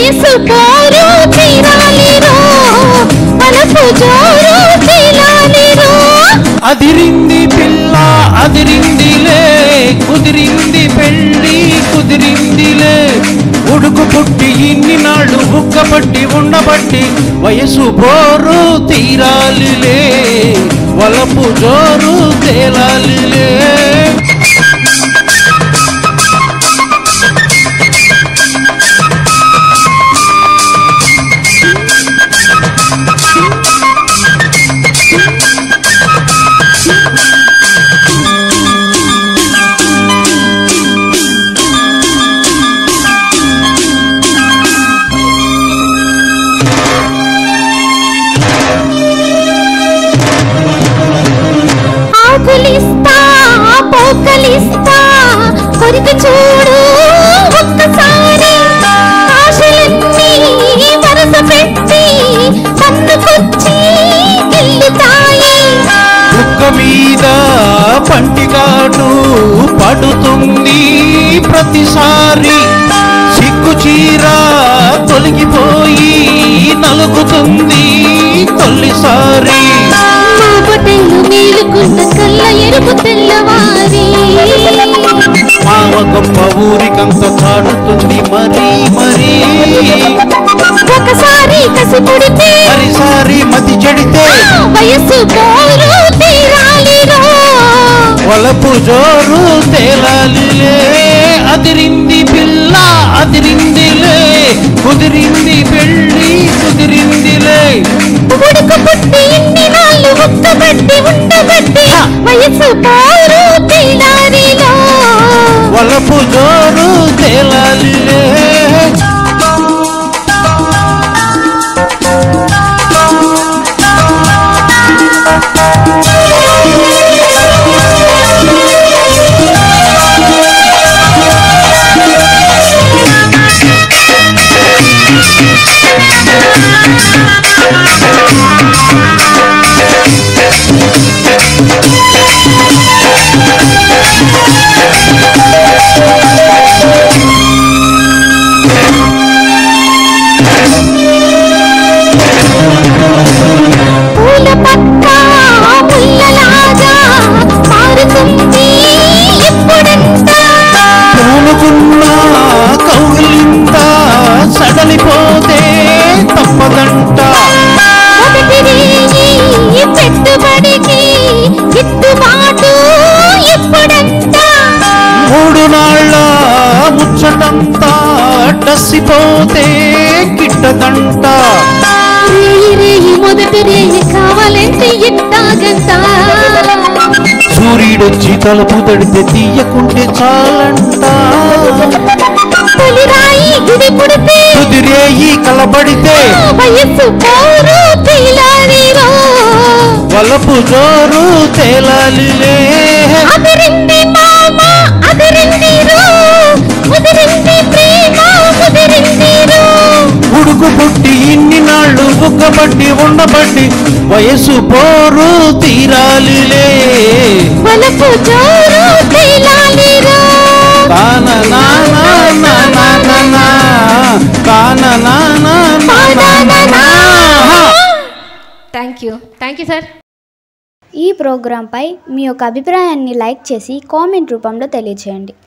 వయసు పోరు తీరాలిరో మనసు జోరు తీరాలిరో అదిరింది పిల్ల అదిరిందిలే కుదిరింది పెళ్ళి కుదిరిందిలే ఉడుకు పుట్టి ఇన్ని నాళ్ళు బుక్కపట్టి ఉండబట్టి వయసు బోరు తీరాలిలే వలపు జోరు తేలాలిలే ఆకులిస్తా పోకలిస్తా కొరికి చూడు ఒక్కసారి ఆశలన్నీ వరస పెట్టి పన్నుకొచ్చి గిల్లుతాయి బుక్క మీద పంటిగాటు పడుతుంది ప్రతిసారి సిగ్గు చీర తొలగిపోయి నలుగుతుంది తొలిసారి మా పొట్టెళ్ళు మేలుకున్న కళ్ళ ఎరుపు తెల్లవారి మామ గొప్ప ఊరికంత చాటుతుంది మరీ మరీ ఒకసారి కసి పుడితే మరిసారి మతి చెడితే వయసు పోరు తీరాలిరో వలపు జోరు తేలాలిలే అదిరింది పిల్ల అదిరిందిలే కుదిరింది పెళ్ళి కుదిరిందిలే ఉడుకు పుట్టి ఇన్ని నాళ్ళు ఉక్కబట్టి ఉండబట్టి వయసు పోరు తీరాలిరో వలపు జోరు తేలాలిలే పూల పక్క ముల్లలాగా మారుతుంది ఎప్పుడంట పూనుకున్న కౌగిలింత సడలిపోతే తప్పదంట మొదటి రేయి పెట్టుబడికి గిట్టుబాటు ఎప్పుడంట మూడు నాళ్ళ ముచ్చటంతా డసిపోతే గిట్టదంట రేయి రేయి మొదటి రేయి కావాలంటే ఎట్టాగంట సూర్యుడొచ్చి తలుపు తడితే తీయకుంటే చాలంట తొలి రాయి గుడి పుడితే కుదిరేయి కలబడితే వయస్సు పోరు తీలారిరో వలపు జోరు తేలాలిలే అదిరింది మామ అదిరిందిరో ముదిరింది ప్రేమ ముదిరిందిరో ఉడుకు పుట్టి ఇన్ని నాళ్ళు బుగ్గబట్టి ఉండబట్టి వయసు పోరు తీరాలిలే వలపు జోరు తీలాలిరో కాన నా నా నా నా నా నా. కాన నా నా నా నా నా నా. Thank you thank you sir ఈ ప్రోగ్రాంపై మీ యొక్క అభిప్రాయాన్ని లైక్ చేసి కామెంట్ రూపంలో తెలియచేయండి